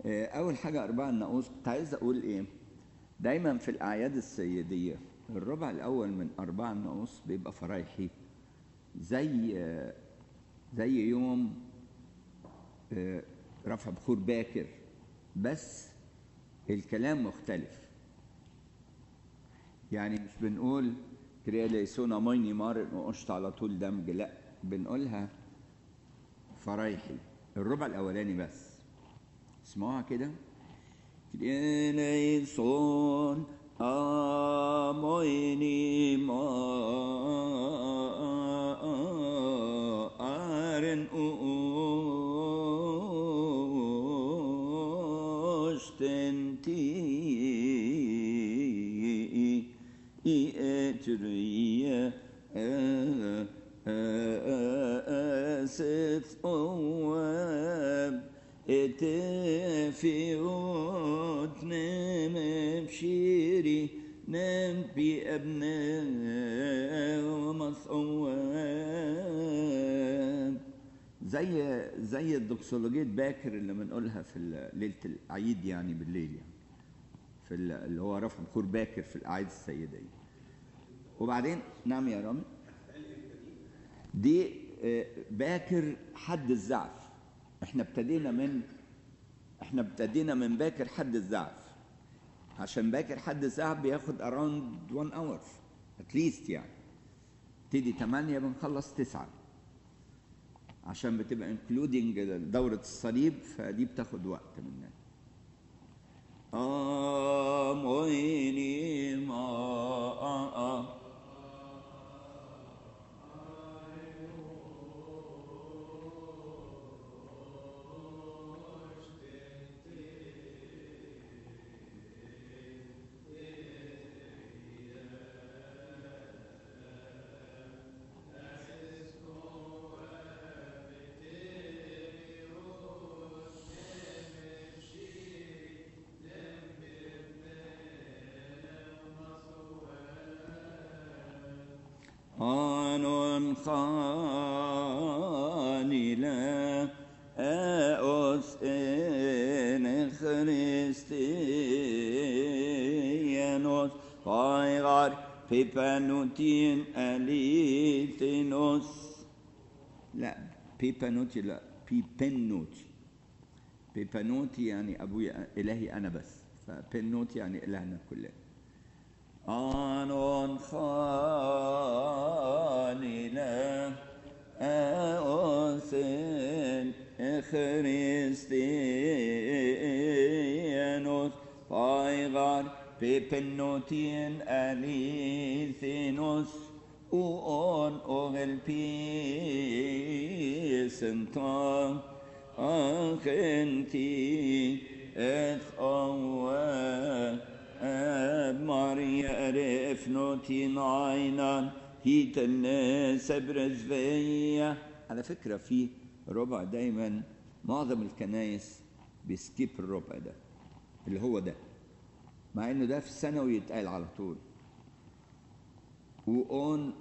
آه، أول حاجة أربعة الناقوس كنت عايز أقول إيه؟ دايما في الأعياد السيدية الربع الأول من أربعة الناقوس بيبقى فرايحي زي آه، زي يوم آه، رفع بخور باكر بس الكلام مختلف يعني مش بنقول كريا ليسونا ميني مار وقشط على طول دمج لا بنقولها فرايحي الربع الأولاني بس اسمعوها كده كريا ليسون أميني مارن أشتنتي إتريا أسف أواب اتفيوت نم بشيري نم بأبناء ومصواب زي زي الدوكسولوجية باكر اللي بنقولها في ال- ليلة العيد يعني بالليل يعني في ال- اللي هو رفع بخور باكر في الأعياد السيدية وبعدين نعم يا رامي دي آه، باكر حد الزعف احنا ابتدينا من احنا ابتدينا من باكر حد الزعف عشان باكر حد الزعف بياخد اراوند 1 اور اتليست يعني تبتدي 8 بنخلص 9 عشان بتبقى انكلودنج دورة الصليب فدي بتاخد وقت مننا آميني ما آه آه. آنون خانيلا أوس إن خريستيانوس فايغار بيبانوتين أليثينوس لا بيبانوتي لا بيبنوتي بيبانوتي يعني أبويا إلهي أنا بس فبنوتي يعني إلهنا كلنا آنون خانيلا أوسن خريستيانوس فايغار بيبنوتين أليثينوس وأون أغل بيسنتان أخنتي إث أوان أب ماريا رفنوتين عينا هيت الناس برزفية على فكرة في ربع دايما معظم الكنايس بيسكيب الربع ده اللي هو ده مع انه ده في الثانوي يتقال على طول وأون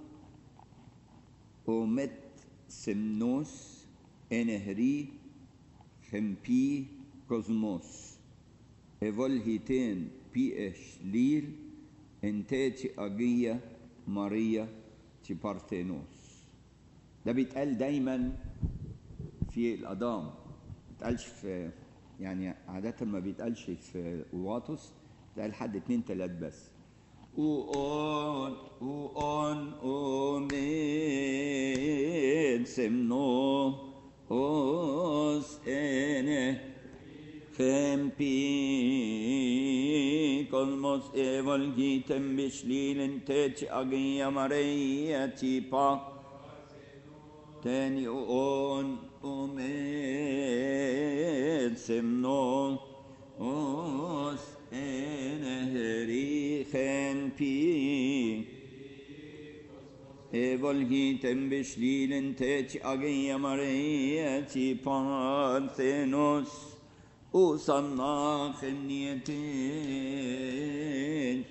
أومت سمنوس انهري خمبي كوزموس ايفولهيتين بي اش ليل انتاتي اجية ماريا تي بارثينوس ده بيتقال دايما في الأضام ما بيتقالش في يعني عادة ما بيتقالش في واتوس بيتقال حد اتنين تلات بس وأون وأون أومين سمنو أوس إنه Fempi cosmos evolgitem bishlilen teci agia Maria tipa teni on umed semno os enehri pi evolgitem bishlilen teci agia Maria tipa thenos وصنع خنيتين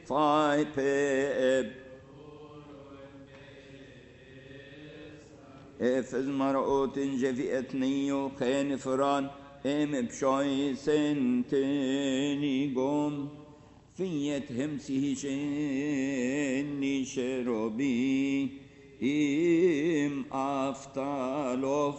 فاي بيب افز مرقوت جفئت نيو خين فران ام بشوي سنتيني قوم فيت همسه شني شروبي ام افتالوف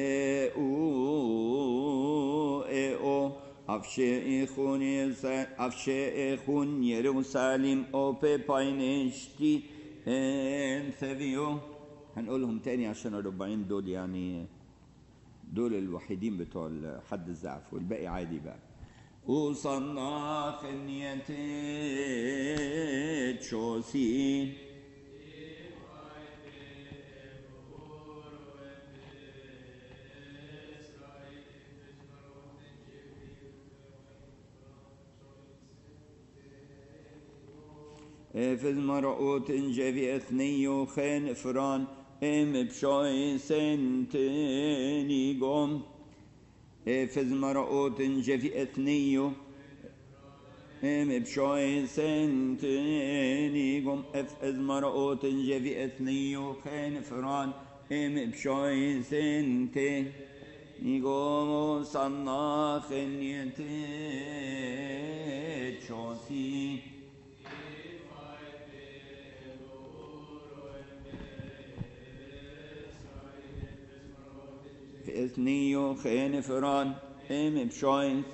او او افشيخون افشيخون يروسالم او بيباينشتي ان ثبيو هنقولهم تاني عشان الربعين دول يعني دول الوحيدين بتوع حد الزعف والباقي عادي بقى وصنع خنيتي تشوسي افز مرقوت جفي اثنيو خين فران ام بشوي سنتيني قوم افز مرقوت جفي اثنيو ام بشوي سنتيني قوم افز مرقوت جفي اثنيو خين فران ام بشوي سنتيني قوم صنع خنيتي تشوسي اثنيو خين فران ام بشوين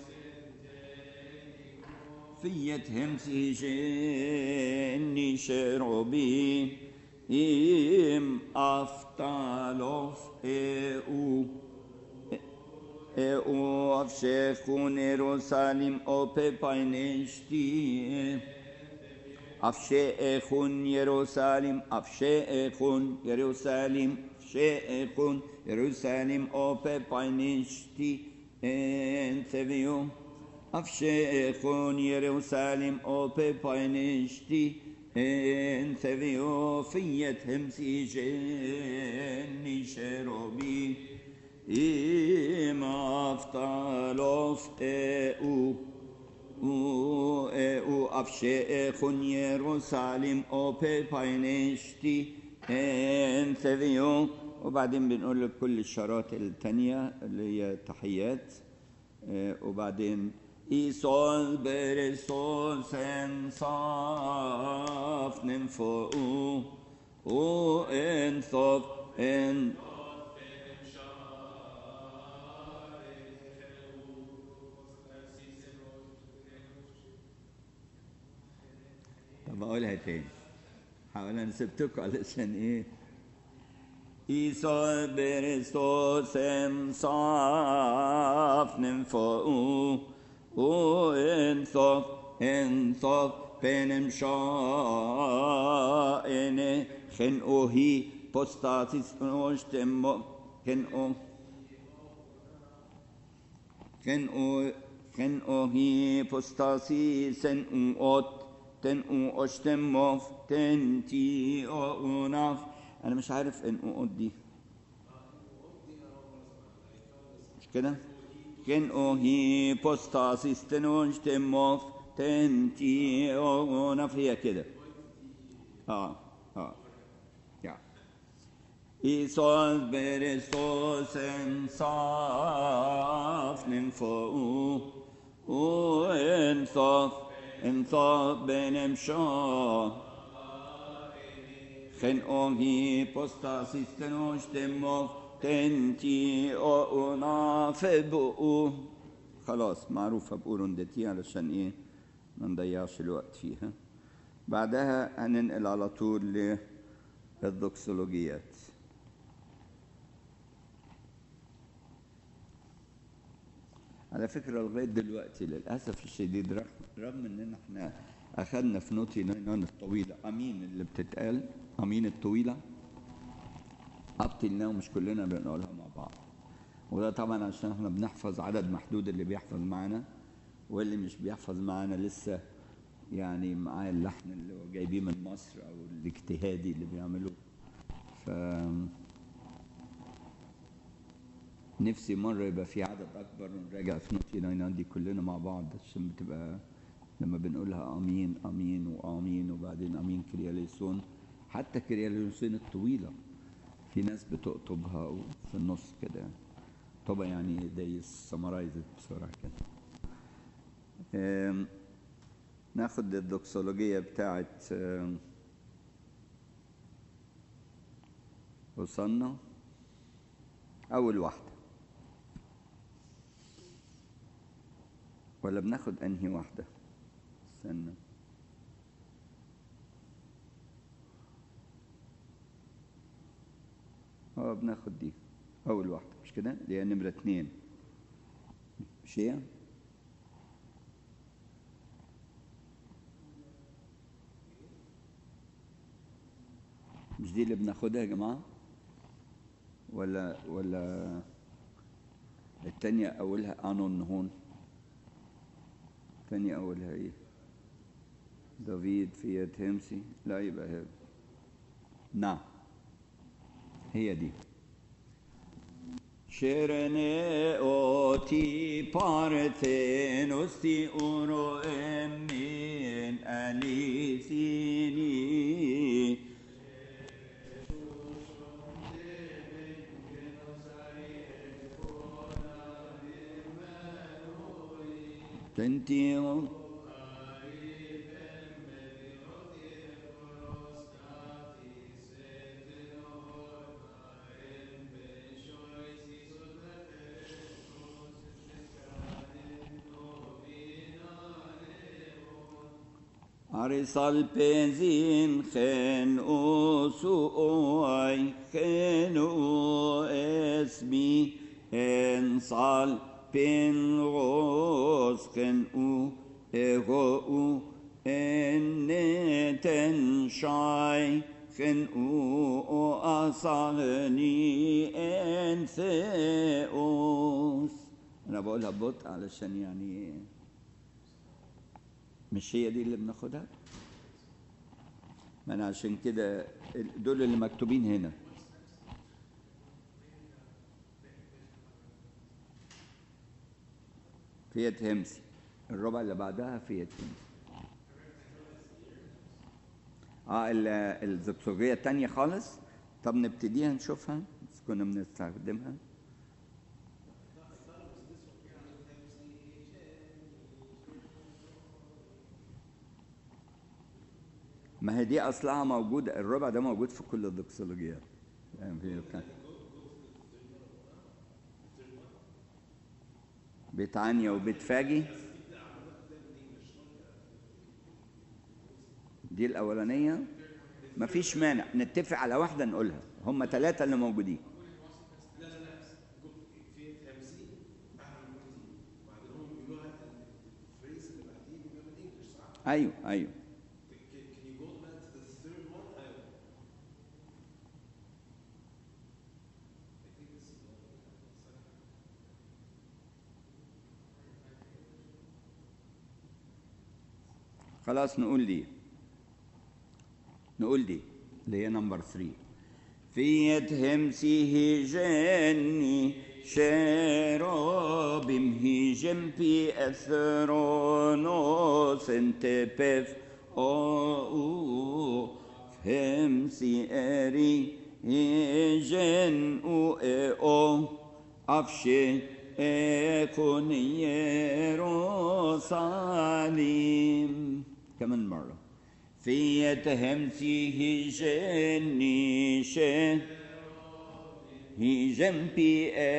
فيت همسي جني شربي ام افتالوف او او افشيخون يروسالم او بيباينشتي افشيخون يروسالم افشيخون يروسالم افشيخون يروسالم او بيباينشتي ان ثبيو افشيخون يروسالم او بيباينشتي ان ثبيو فيت همسي جني شروبي إما أفتالوف أو أو أو أفشيخون يروسالم أو بيباينشتي ان ثبيو وبعدين بنقول لك كل الشارات التانية اللي هي تحيات آه، وبعدين إيسول بريسوس انصاف ننفو او انصاف ان طب اقولها تاني حاول انا سبتكم علشان ايه إيسا بريستوس انصاف ننفو او انصاف انصاف بينم شائن خنقو هي بوستاتيس نوشتم خنقو خنقو خنقو هي بوستاسي سن اوت تن او اشتموف تنتي او ناف انا مش عارف ان او دي مش كده كن او هي بوستاسيس تنونج تموف تنتي او ناف هي كده اه اه يا إيسوس بريستوس انصاف ننفو وانصاف انصاف بين مشاه خن اوهي بوستاسيس تنوش تموف تنتي او نافبو خلاص معروفة بأورندتي علشان ايه ما نضيعش الوقت فيها بعدها هننقل على طول للدوكسولوجيات على فكرة لغاية دلوقتي للأسف الشديد رغم, رغم إننا إحنا أخذنا في نوتي ناينان الطويلة أمين اللي بتتقال أمين الطويلة أبطلنا ومش كلنا بنقولها مع بعض وده طبعا عشان احنا بنحفظ عدد محدود اللي بيحفظ معانا واللي مش بيحفظ معانا لسه يعني معاه اللحن اللي هو جايبيه من مصر او الاجتهادي اللي بيعملوه ف نفسي مرة يبقى في عدد أكبر ونراجع في نوتي ناينان دي كلنا مع بعض عشان بتبقى لما بنقولها أمين أمين وآمين وبعدين أمين كرياليسون حتى كرياليسون الطويلة في ناس بتقطبها وفي النص كده طبعا يعني they summarize it بسرعة كده آم، ناخد الدوكسولوجية بتاعت آم، وصلنا أول واحدة ولا بناخد أنهي واحدة استنى اه بناخد دي أول واحدة مش كده اللي هي نمرة اتنين مش هي؟ مش دي اللي بناخدها يا جماعة ولا ولا التانية أولها أنون هون التانية أولها إيه دافيد فيات همسي لا يبقى هي نعم هي دي شرني أوتي بارثينوس تي أورو أمين أليسيني تنتيو Arisal penzin chen o su oi chen o esmi en sal pen ros chen u ego u en neten shai chen u o asalni en theos انا بقولها ببطء علشان يعني مش هي دي اللي بناخدها ما انا عشان كده ال- دول اللي مكتوبين هنا فيات همسي الربع اللي بعدها فيات همسي اه ال- الزكسوجية التانية خالص طب نبتديها نشوفها بس كنا بنستخدمها ما هي دي اصلها موجوده الربع ده موجود في كل الدكسولوجيات يعني في بتاع- بتعنيا وبتفاجي دي الاولانيه مفيش مانع نتفق على واحده نقولها هم ثلاثه اللي موجودين ايوه ايوه خلاص نقول دي نقول دي اللي هي نمبر 3 في همسه جني شرابم هجم بي أثرونوس انت بف او همسي اري هجن او او أفشي أكون يروساليم كمان مرة في همسه جني شرابم Hi gempi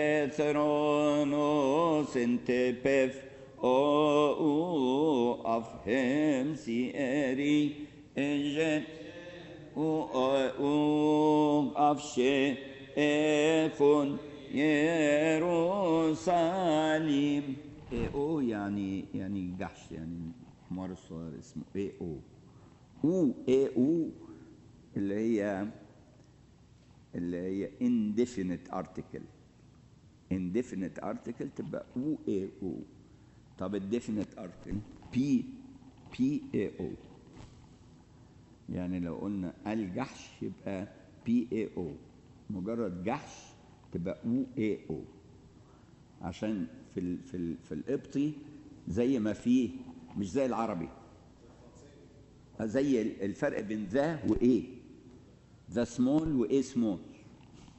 ethronos entepef o u af hem si eri ejet u u af she ekon يروساليم اي او يعني يعني جحش يعني حمار الصغير اسمه اي او او اي او اللي هي اللي هي indefinite article indefinite article تبقى او اي او طب الديفينيت article بي بي اي او يعني لو قلنا الجحش يبقى بي اي او مجرد جحش تبقى او اي او عشان في ال في ال في القبطي زي ما فيه مش زي العربي زي الفرق بين ذا وايه ذا سمول وايه سمول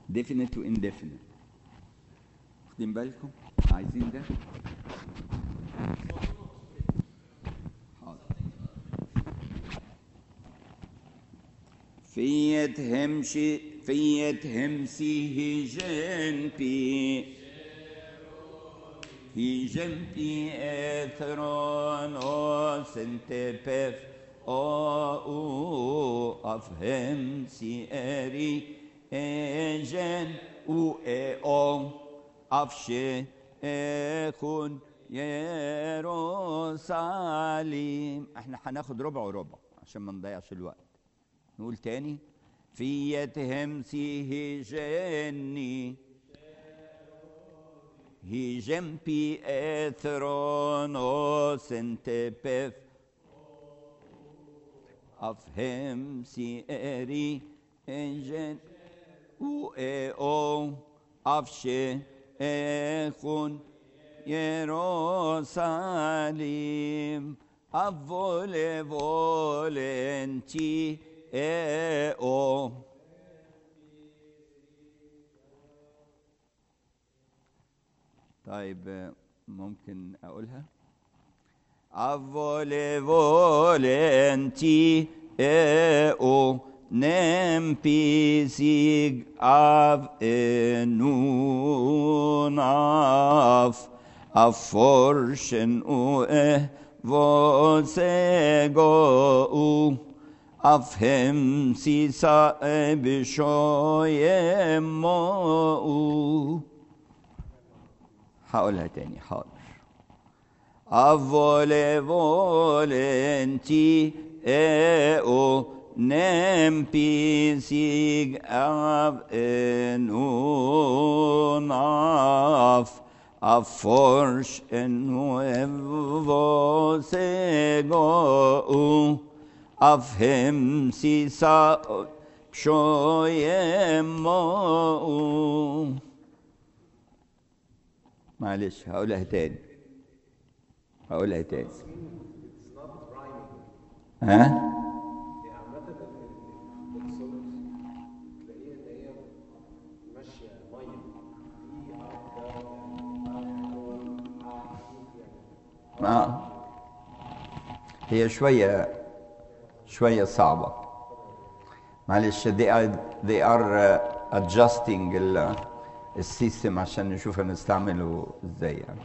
definite و indefinite واخدين بالكم عايزين ده حاضر فيت همشي فيت همسي هجن بي هجن بي اثرون او سنتبف او افهم سي اري اجن و او افشي اكون يروساليم احنا هناخد ربع وربع عشان ما نضيعش الوقت نقول تاني فيت همسي هجني هجم بي اثرونوس انتبف افهم سي اري انجن و او افشي اخون يروساليم افولي فولنتي او طيب ممكن اقولها افولي فولنتي او nem pisig av enun af av forsen o e vosego u av hem sisa e بشويمو هقولها تاني حاضر افولي فولنتي او nem pisig av enun af av fors en vosego u av hem sisa shoyemo معلش هقولها تاني هقولها تاني ها آه. هي شوية شوية صعبة معلش they are, they are uh, adjusting ال- السيستم عشان نشوف هنستعمله ازاي يعني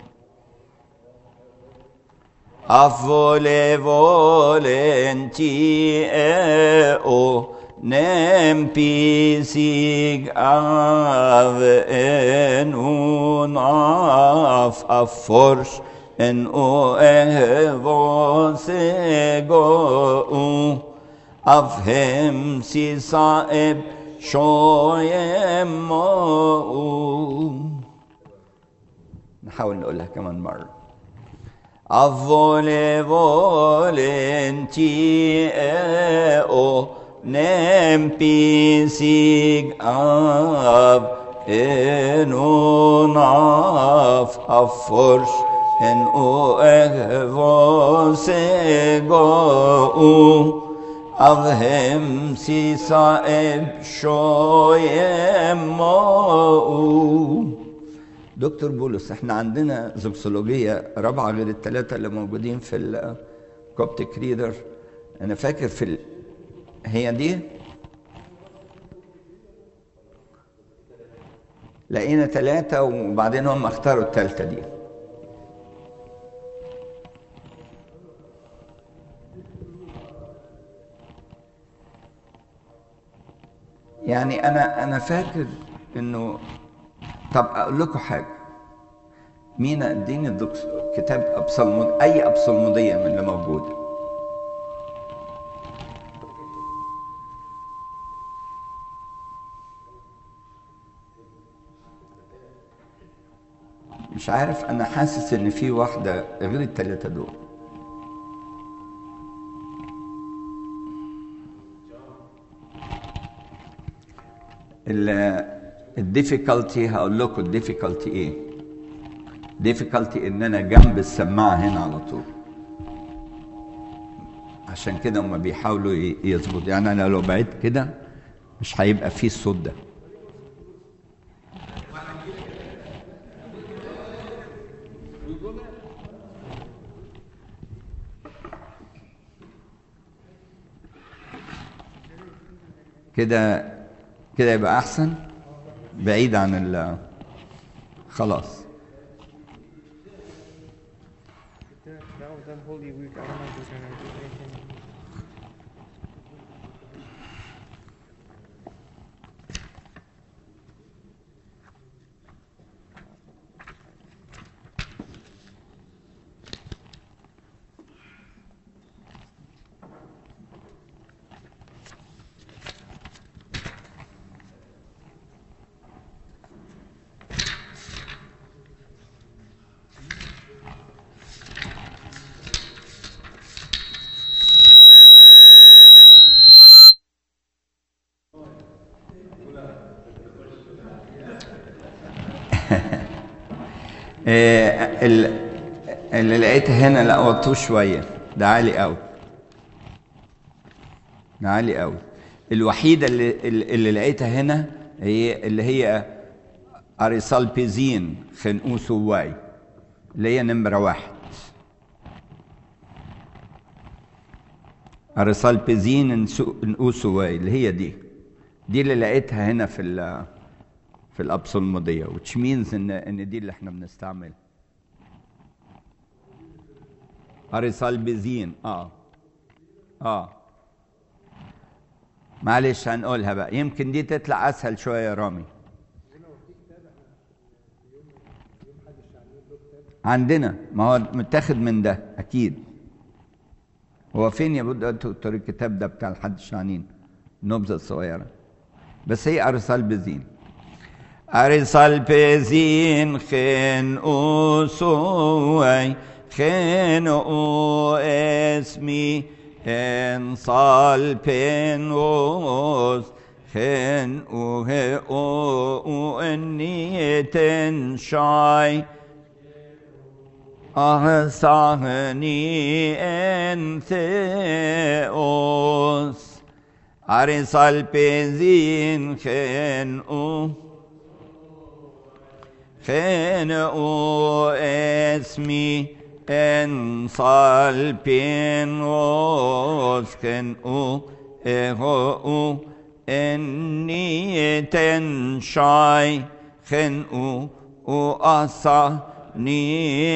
Avole volenti eo nem pisig av en un af af fors en o evo sego u av hem si saeb shoyem u نحاول نقولها كمان مرة Avvole volenti eo nem pisig av enun af af fors en o evo sego u av hem sisa eb shoyemo u دكتور بولس احنا عندنا زوكسولوجية رابعة غير الثلاثة اللي موجودين في الكوبتيك ريدر انا فاكر في ال... هي دي لقينا ثلاثة وبعدين هم اختاروا الثالثة دي يعني انا انا فاكر انه طب اقول لكم حاجه مين اديني الدكس... كتاب ابصلمود اي ابصلموديه من اللي موجوده مش عارف انا حاسس ان في واحده غير الثلاثه دول الديفيكالتي هقول لكم الديفيكالتي ايه ديفيكالتي ان انا جنب السماعه هنا على طول عشان كده هم بيحاولوا ي- يظبطوا يعني انا لو بعدت كده مش هيبقى فيه الصوت ده كده كده يبقى احسن بعيد عن ال خلاص Now then Holy Week, I don't know if there's gonna do anything. إيه، ال- اللي لقيتها هنا لا وطوه شويه ده عالي قوي ده عالي قوي الوحيده اللي اللي لقيتها هنا هي اللي هي اريسالبيزين خنقوسواي اللي هي نمره واحد اريسالبيزين نقوسواي اللي هي دي دي اللي لقيتها هنا في ال في الابصلموديه which means ان ان دي اللي احنا بنستعملها اريسالبيزين اه اه معلش هنقولها بقى يمكن دي تطلع اسهل شويه يا رامي عندنا ما هو متاخد من ده اكيد هو فين يا بود دكتور الكتاب ده بتاع الحد الشعنين النبذه الصغيره بس هي ارسال ارسال بزين خن اوسوي خن او اسمي ان صال بن اوس خن او او اني تنشاي أهصاني انثيوس أرسل بزين خنقو خنقو اسمي انصال بينوس خنقو اهو اني تنشاي خنقو وأصا ni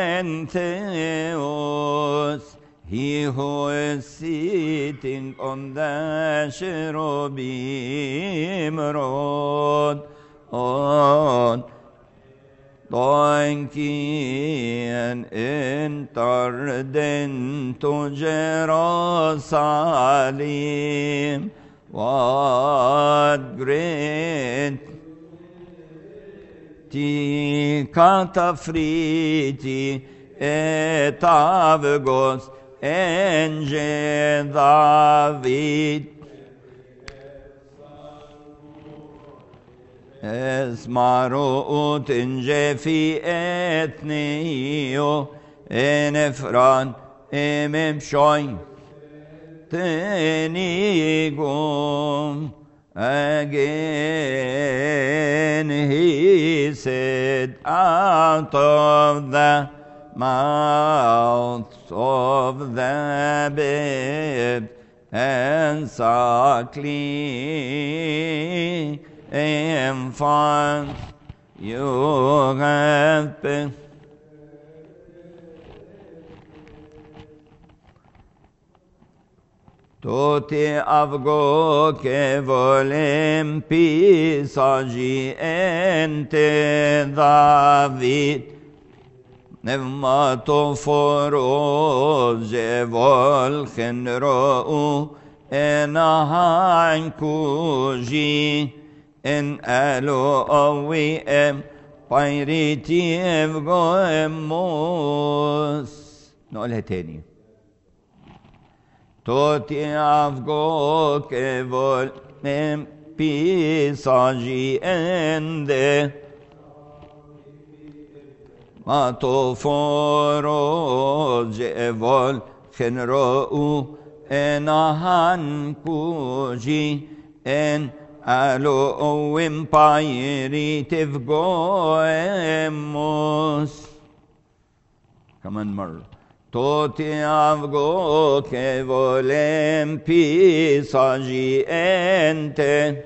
entheos, he who is sitting on the cherubim rod, on donkey and entered into Jerusalem. What great ti καταφρύτη εταύγος έντζε Δαβίδ Εσμαρούτ έντζε φι έθνιο εν εφράν εμεμ σόιν τενίγουν Again he said, out of the mouth of the babe and suckling infant, you have been. Tutti avgo che volem pisagi ente David Nevmato foro je volken ro'u en ahan kuji en alo awi em pairiti evgo emos نقولها تاني Tutti avgo che vol mem pisagi ende ma to foro je vol genro u en ahan kuji en alo o impairi tivgo emos كمان مرة توتي avgo che volem pisagi ente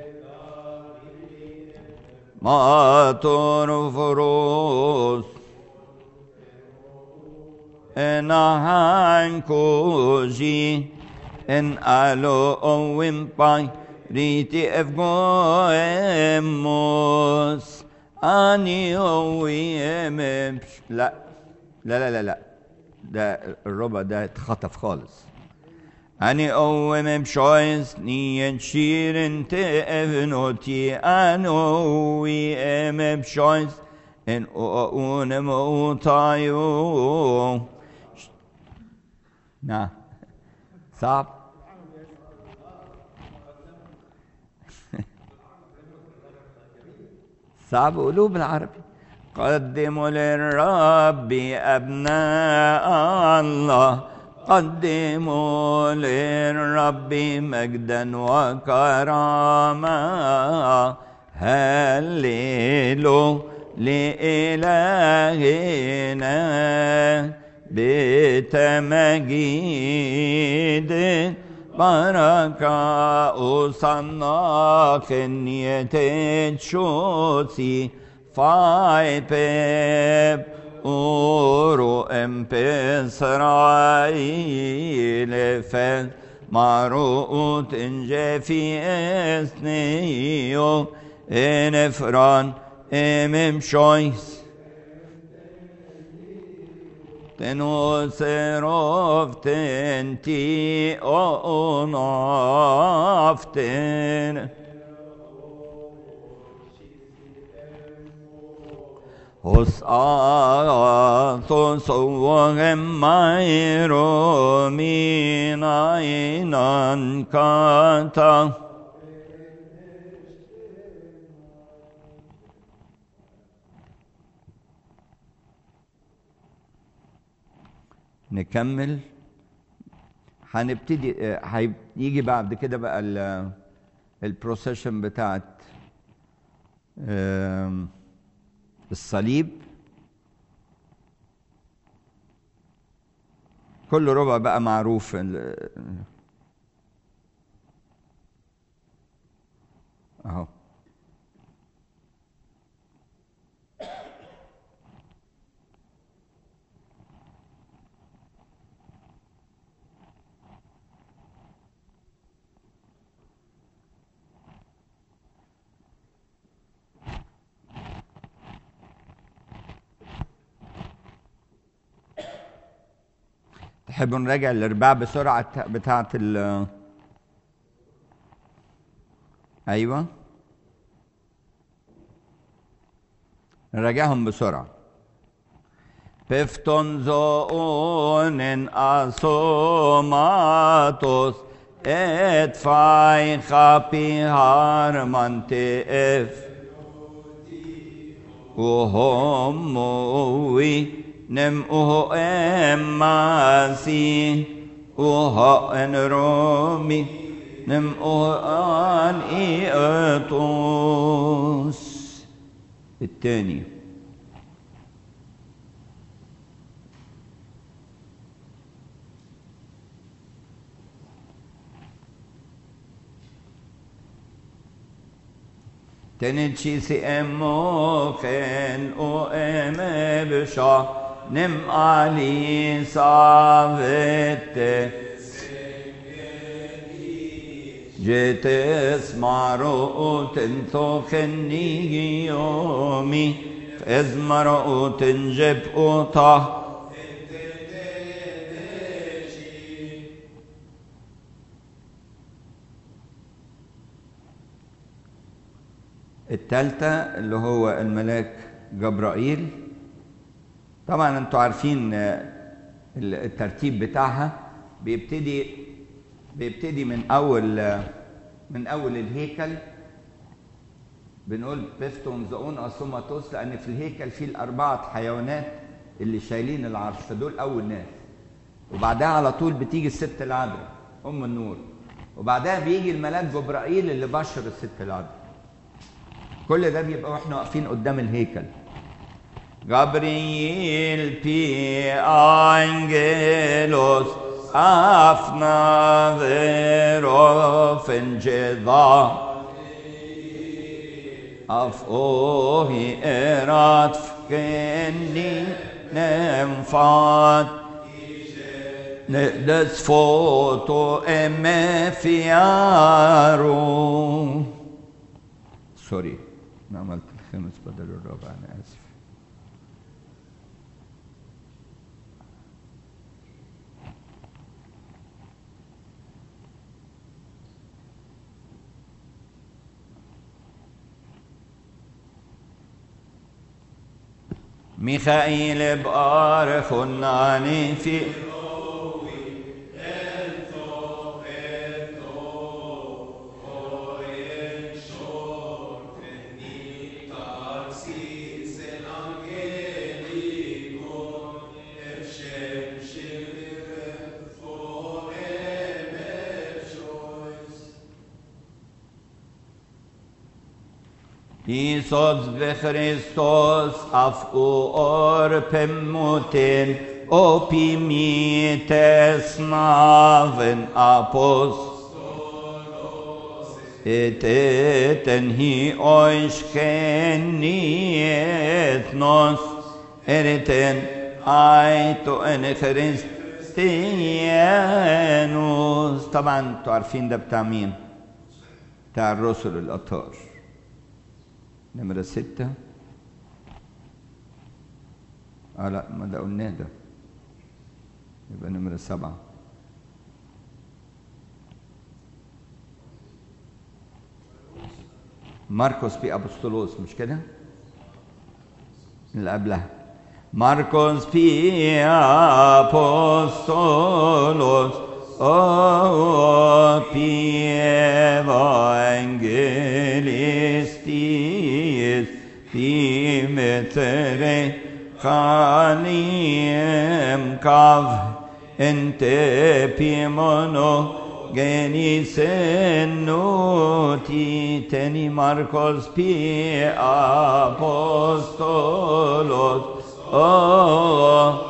matur foros en hankoji en alo owimpai riti evgo emos اني اويم لا لا لا لا لا ده الربع ده اتخطف خالص اني اوم بشويس نين شير انت ابنوتي انا اويم بشويس ان اون موتايو نعم صعب صعب قولوه بالعربي قدموا للرب أبناء الله قدموا للرب مجدا وكرامة هللوا لإلهنا بتمجيد بركة أصنع كنية شوتي فاي بيب أورو ام بإسرائيل فل مروت انجي في اسنيو انفران امم شويس تنوسروف تنتي اونافتن hos Atos och Mairo mina innan kata. نكمل هنبتدي هيجي بعد كده بقى البروسيشن بتاعت الصليب كل ربع بقى معروف اهو تحبوا نراجع الارباع بسرعه بتاعه ال ايوه نراجعهم بسرعه بفتون زون اسوماتوس ات فاي خابي هارمان اف وهم وي nem uho emasi uho en romi nem uho an إيطوس الثاني تنتشي سي امو خن او ام بشا نم علي صافت جيت اسمارو تنتو خني يومي ازمرو تنجب اوطه الثالثة اللي هو الملاك جبرائيل طبعا انتوا عارفين الترتيب بتاعها بيبتدي بيبتدي من اول من اول الهيكل بنقول بيفتون زقون اسوماتوس لان في الهيكل في الاربعه حيوانات اللي شايلين العرش فدول اول ناس وبعدها على طول بتيجي الست العذراء ام النور وبعدها بيجي الملاك جبرائيل اللي بشر الست العذراء كل ده بيبقى واحنا واقفين قدام الهيكل Gabriel pi angelos afna verofen jedha af ohi erat fkenni nemfat نقدس فوتو ام فيارو سوري انا عملت الخامس بدل الرابع انا اسف ميخائيل بقار خناني في Isos Christos af or pemutin opimites naven apos et eten hi ois nos eriten aito en Christianus طبعا انتوا عارفين ده بتاع مين؟ بتاع الرسل الأطهار نمرة ستة اه لا ما ده قلناه ده يبقى نمرة سبعة ماركوس في أبسطولوس مش كده؟ اللي قبلها ماركوس في أبسطولوس أو في إيفانجيليستيس في متر خانيم كاف انت بيمونو جينيس نوتي تاني ماركوس بي أبوستولوس أوه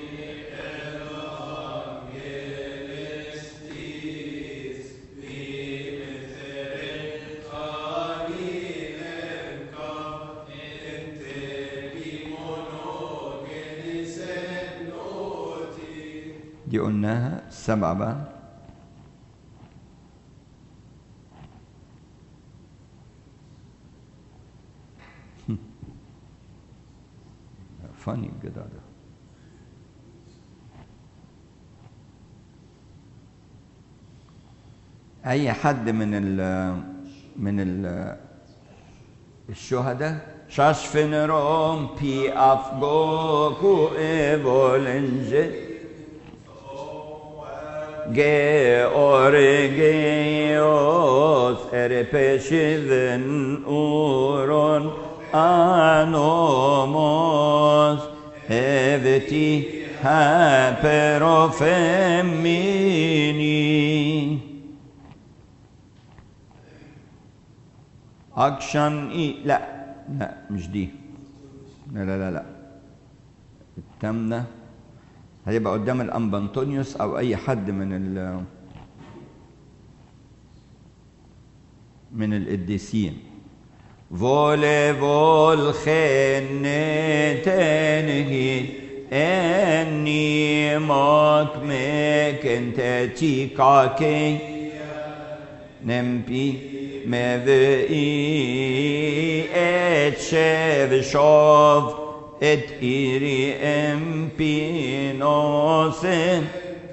دي قلناها سبعة بقى فاني الجدع ده أي حد من ال من ال الشهداء شاشفن روم بي أفغوكو إيفولنجي Georgios erpeshiven uron anomos eveti haperofemini أكشن إي لا لا مش دي لا لا لا لا التامنة هيبقى قدام الأنبا أنطونيوس أو أي حد من ال من القديسين فولي فول خنتنهي أني موت مكن تتيكاكي نمبي مذئي اتشف شوف et iri empinosen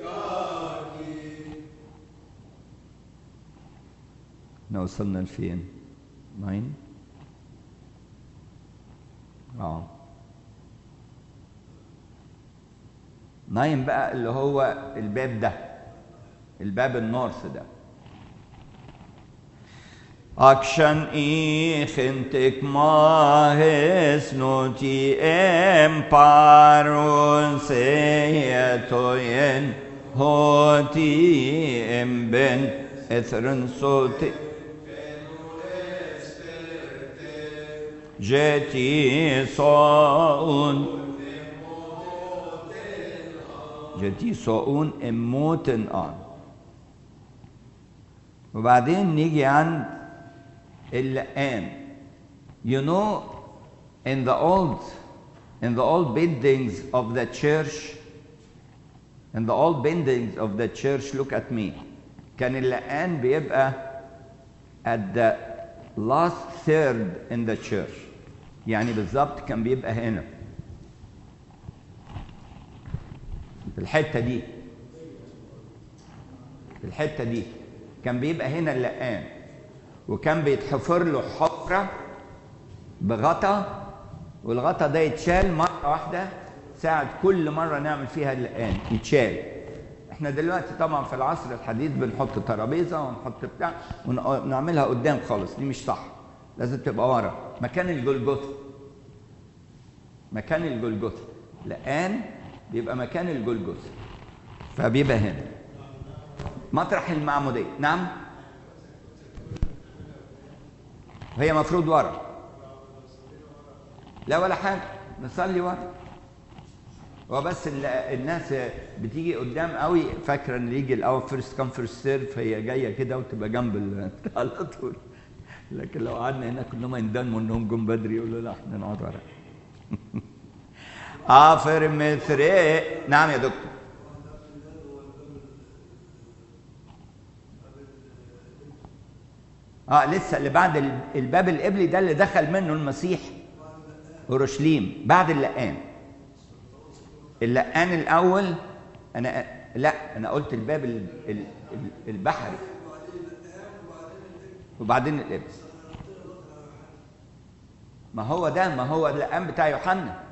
احنا وصلنا لفين؟ ناين؟ اه ناين بقى اللي هو الباب ده الباب النورث ده Akshan ichintik mahes noti emparun seyetoyen hoti emben ethrin soti Jeti soun جتي سؤون اموتن ان وبعدين نيجي عند اللقان you know in the old in the old buildings of the church in the old buildings of the church look at me كان اللقان بيبقى at the last third in the church يعني بالظبط كان بيبقى هنا في الحته دي في الحته دي كان بيبقى هنا اللقان وكان بيتحفر له حفره بغطا والغطا ده يتشال مره واحده ساعة كل مرة نعمل فيها اللقان يتشال احنا دلوقتي طبعا في العصر الحديث بنحط ترابيزة ونحط بتاع ونعملها قدام خالص دي مش صح لازم تبقى ورا مكان الجلجثة مكان الجلجثة لقان بيبقى مكان الجلجثة فبيبقى هنا مطرح المعمودية نعم هي مفروض ورا لا ولا حاجة نصلي ورا هو بس ال- الناس بتيجي قدام قوي فاكره ان يجي الاول فيرست كام فيرست سيرف هي جايه كده وتبقى جنب ال- على طول لكن لو قعدنا هنا كلهم يندموا انهم جم بدري يقولوا لا احنا نقعد ورا افر مثري نعم يا دكتور اه لسه اللي بعد ال- الباب القبلي ده اللي دخل منه المسيح اورشليم بعد اللقان اللقان الاول انا لا انا قلت الباب ال- ال- ال- البحري وبعدين الابن ما هو ده ما هو اللقان بتاع يوحنا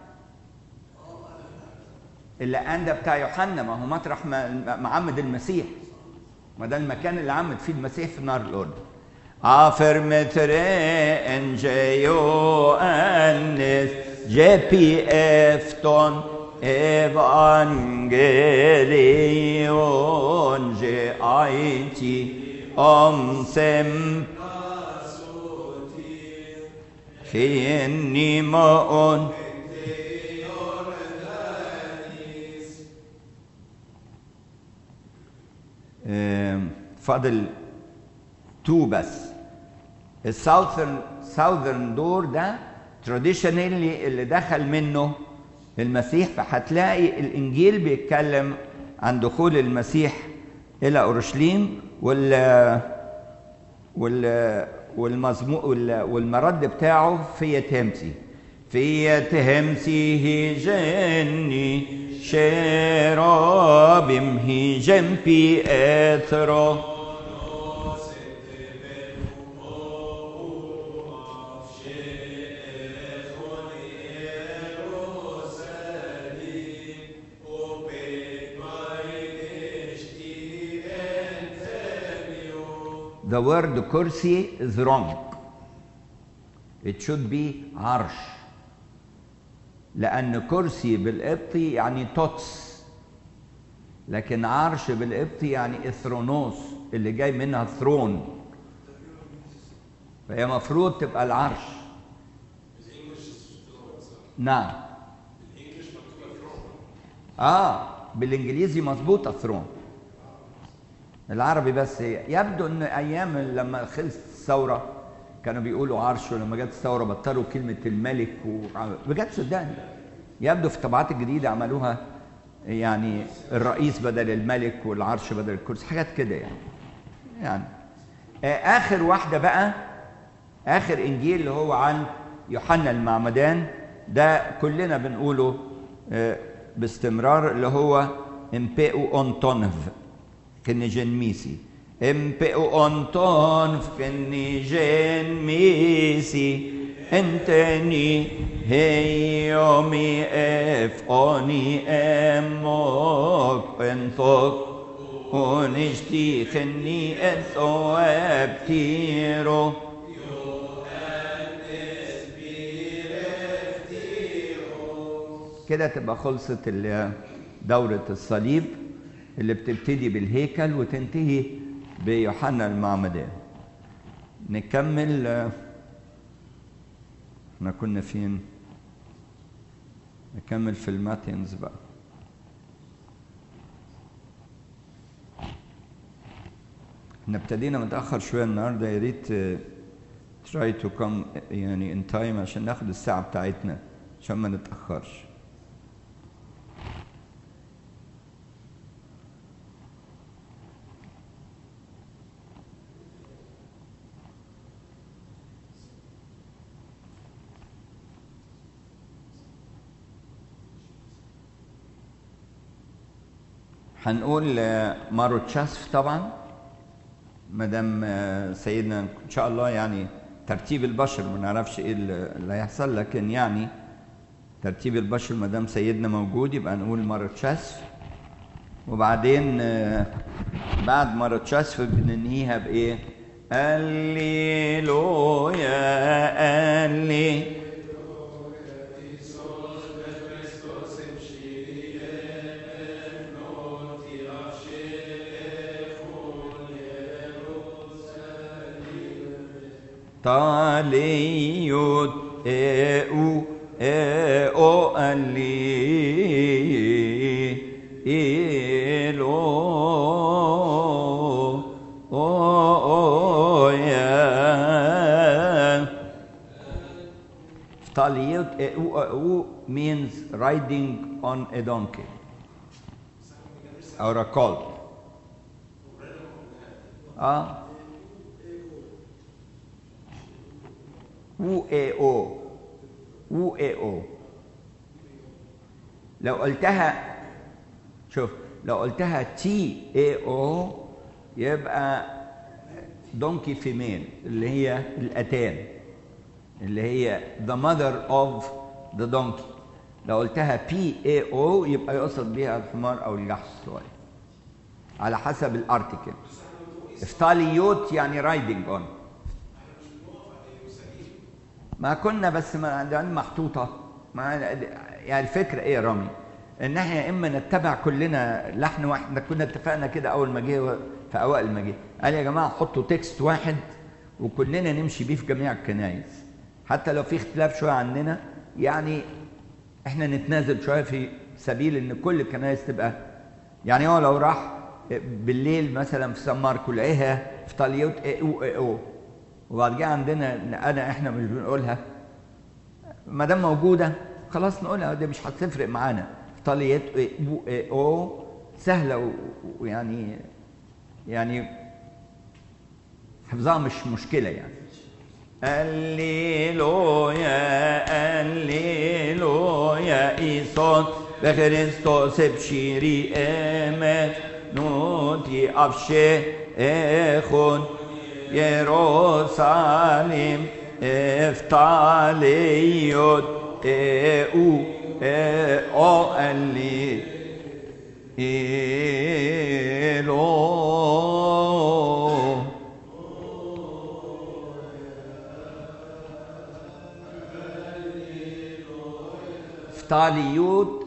اللقان ده بتاع يوحنا ما هو مطرح ما معمد المسيح ما ده المكان اللي عمد فيه المسيح في نار الاردن افرمتري ان جيو انس جي بي افتون evangelion je aiti om sem Chienni moon آم، فاضل تو بس الساوثرن ساوثرن دور ده تراديشنالي اللي دخل منه المسيح فهتلاقي الانجيل بيتكلم عن دخول المسيح الى اورشليم وال وال والمزمو وال- والمرد بتاعه في تهمسي في تهمسي هي جني شرابم هي جنبي اثرو The word kursi is wrong. It should be عرش. لأن كرسي بالقبطي يعني توتس. لكن عرش بالقبطي يعني اثرونوس اللي جاي منها ثرون. فهي مفروض تبقى العرش. نعم. اه بالانجليزي مظبوطه ثرون. العربي بس هي يبدو ان ايام لما خلصت الثوره كانوا بيقولوا عرش ولما جت الثوره بطلوا كلمه الملك و... بجد صدقني يبدو في الطبعات الجديده عملوها يعني الرئيس بدل الملك والعرش بدل الكرسي حاجات كده يعني يعني آه، اخر واحده بقى اخر انجيل اللي هو عن يوحنا المعمدان ده كلنا بنقوله آه، باستمرار اللي هو امبيو اونتونف كنيجين ميسي امبيو اونتونف كنيجين ميسي انتني هيومي اف اوني اموك انثوك ونشتي خني الثواب تيرو كده تبقى خلصت ال- دورة الصليب اللي بتبتدي بالهيكل وتنتهي بيوحنا المعمدان نكمل آه، احنا كنا فين نكمل في الماتينز بقى احنا ابتدينا متأخر شوية النهاردة يا ريت آه، try to come يعني in time عشان ناخد الساعة بتاعتنا عشان ما نتأخرش هنقول آه، ماروتشاسف طبعا مدام آه، سيدنا ان شاء الله يعني ترتيب البشر ما نعرفش ايه اللي اللي هيحصل لكن يعني ترتيب البشر ما دام سيدنا موجود يبقى نقول ماروتشاسف وبعدين آه، بعد ماروتشاسف بننهيها بايه؟ هللويا هللويا Taliot eu e o ali ilo o o ya Taliot eu eu means riding on a donkey or a colt. Ah. و اي او و اي او لو قلتها شوف لو قلتها تي اي او يبقى دونكي فيميل اللي هي الاتان اللي هي the mother of the donkey لو قلتها بي اي او يبقى يقصد بيها الحمار او الجحش الصغير على حسب الارتكل افتاليوت يعني رايدنج اون ما كنا بس ما عندنا محطوطة ما يعني الفكرة ايه يا رامي؟ ان احنا يا اما نتبع كلنا لحن واحد كنا اتفقنا كده اول ما جه في اوائل ما جه قال يا جماعة حطوا تكست واحد وكلنا نمشي بيه في جميع الكنايس حتى لو في اختلاف شوية عننا يعني احنا نتنازل شوية في سبيل ان كل الكنايس تبقى يعني هو لو راح بالليل مثلا في سان ماركو لقيها في طليوت اي او اي او وبعد كده عندنا انا احنا مش بنقولها ما دام موجوده خلاص نقولها دي مش هتفرق معانا طاليات او سهله ويعني يعني حفظها مش مشكله يعني هللويا هللويا ايسون بخريستوس بشيري امت نوتي افشه اخون يروساليم افتاليوت او او اللي إلو فتاليوت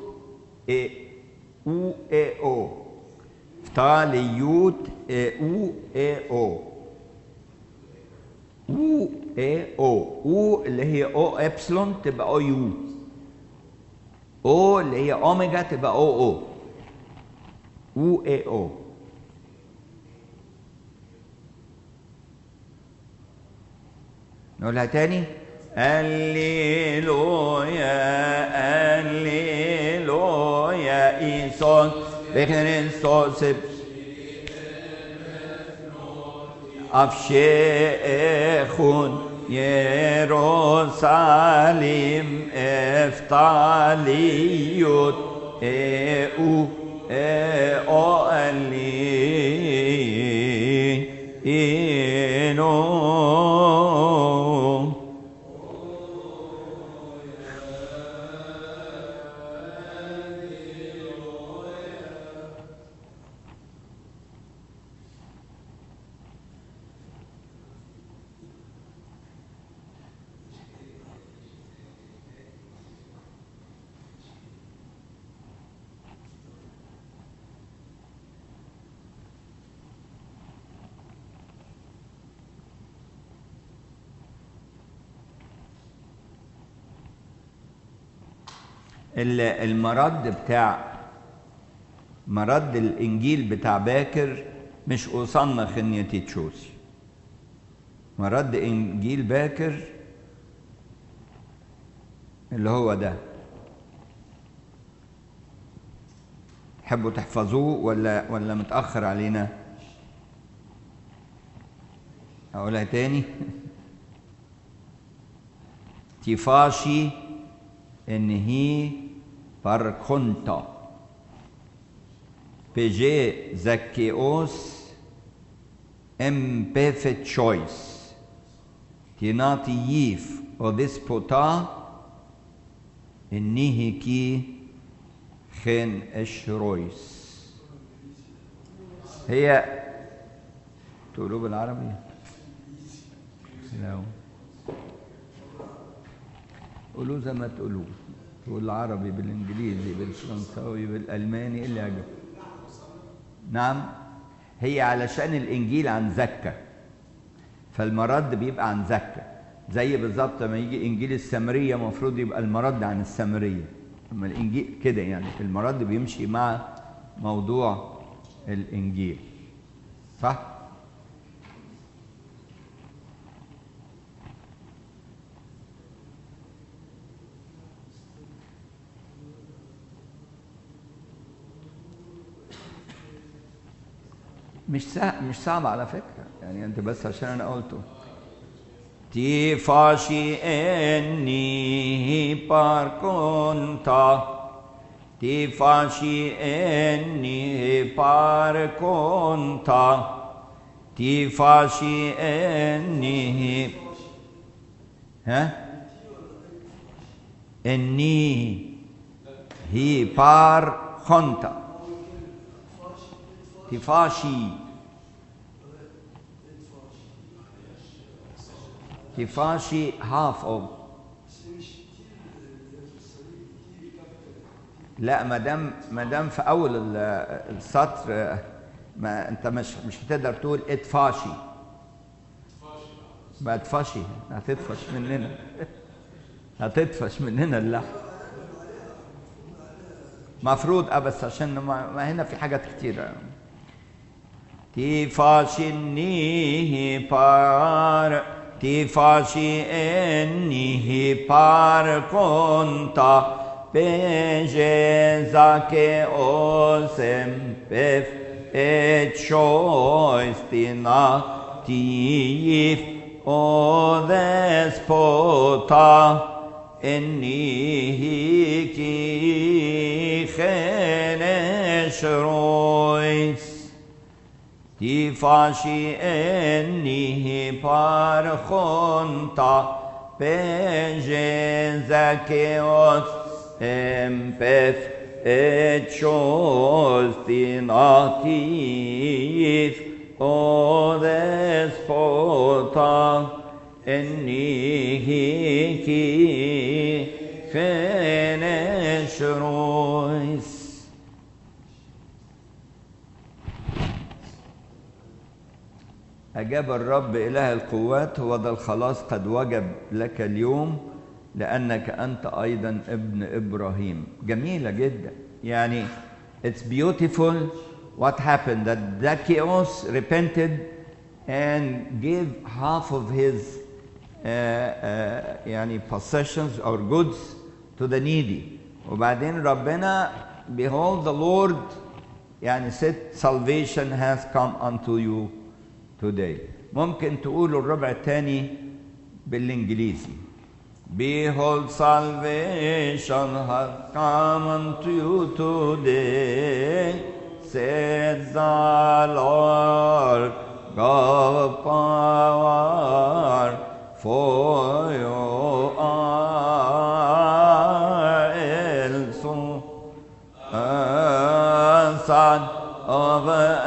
او او فتاليوت او او او اي او او اللي هي او ابسلون تبقى او يو او اللي هي اوميجا تبقى او او او اي او نقولها تاني هللويا هللويا ايسون بكريستوس أفشيخون يروساليم افتاليوت او او اللي إنو المرد بتاع مرد الانجيل بتاع باكر مش أوصلنا خنيتي تشوسي مرد إنجيل باكر اللي هو ده تحبوا تحفظوه ولا ولا متأخر علينا؟ أقولها تاني تفاشي إن هي باركونتا بيجي زكيوس ام بيفت شويس تيناتي ييف وديسبوتا إنه كي خين اشرويس هي تقولوا بالعربي لا قولوا زي ما تقولوا تقول العربي بالانجليزي بالفرنساوي بالالماني اللي يعجبك نعم هي علشان الانجيل عن زكا فالمرد بيبقى عن زكا زي بالظبط لما يجي انجيل السامريه المفروض يبقى المرد عن السامريه اما الانجيل كده يعني المرد بيمشي مع موضوع الانجيل صح مش صعب مش صعب على فكره يعني انت بس عشان انا قلته ti faci enni par conta ti faci enni par conta ti faci enni ها enni hi par conta ti faci تفاشي half of لا ما دام ما دام في اول ال- السطر ما انت مش مش هتقدر تقول اتفاشي بقى تفاشي هتدفش مننا هتدفش مننا اللحم مفروض اه بس عشان ما, ما هنا في حاجات كتيره ti fascinnihi par ti fasci ennihi par conta pejeza che osem pef et choistina tiif o despota ennihi ki chenesh ti fasci ennihi par conta pejeza che os empef et chostinatif o despota ennihi ki fenesh أجاب الرب إله القوات هو ذا الخلاص قد وجب لك اليوم لأنك أنت أيضا ابن إبراهيم جميلة جدا يعني it's beautiful what happened that Zacchaeus repented and gave half of his uh, uh, يعني possessions or goods to the needy وبعدين ربنا behold the Lord يعني said salvation has come unto you today ممكن تقولوا الربع الثاني بالانجليزي Behold salvation has come unto you today said the Lord God power for you are also a son of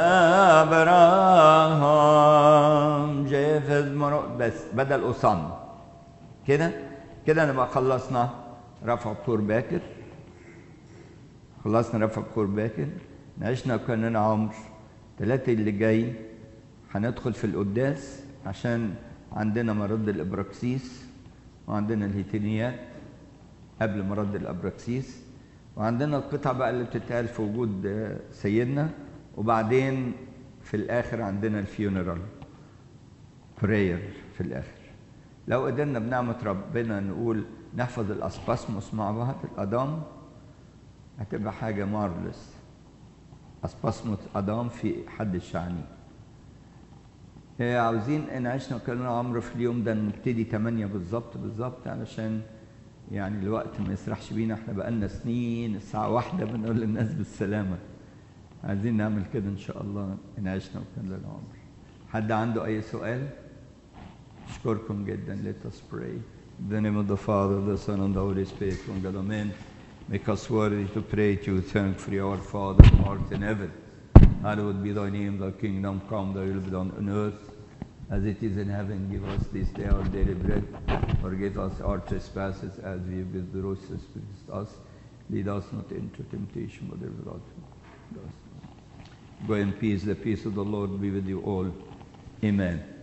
Abraham جافز مرو بس بدل أصن كده كده نبقى خلصنا رفع بكور باكر خلصنا رفع بكور باكر نعيشنا كأننا عمر ثلاثة اللي جاي هندخل في القداس عشان عندنا مرض الإبراكسيس وعندنا الهيتينيات قبل مرض الأبراكسيس وعندنا القطع بقى اللي بتتقال في وجود سيدنا وبعدين في الآخر عندنا الفيونرال براير في الآخر لو قدرنا بنعمة ربنا نقول نحفظ الأسباسموس مع بعض الأدام هتبقى حاجة مارلس أسباسموس أدام في حد الشعني عاوزين إن عشنا وكلنا عمرو في اليوم ده نبتدي 8 بالظبط بالظبط علشان يعني الوقت ما يسرحش بينا احنا بقالنا سنين الساعة واحدة بنقول للناس بالسلامة عايزين نعمل كده إن شاء الله إن عشنا وكلنا العمر حد عنده أي سؤال؟ أشكركم جدا let us pray In the name of the Father, the Son, and the Holy Spirit, one God, Amen. Make us worthy to pray to you, thankfully, our Father who art in heaven. Hallowed be thy name, thy kingdom come, thy will be done on earth as it is in heaven. Give us this day our daily bread. Forgive us our trespasses as we forgive those who against us. Lead us not into temptation, but deliver us from evil. Go in peace. The peace of the Lord be with you all. Amen.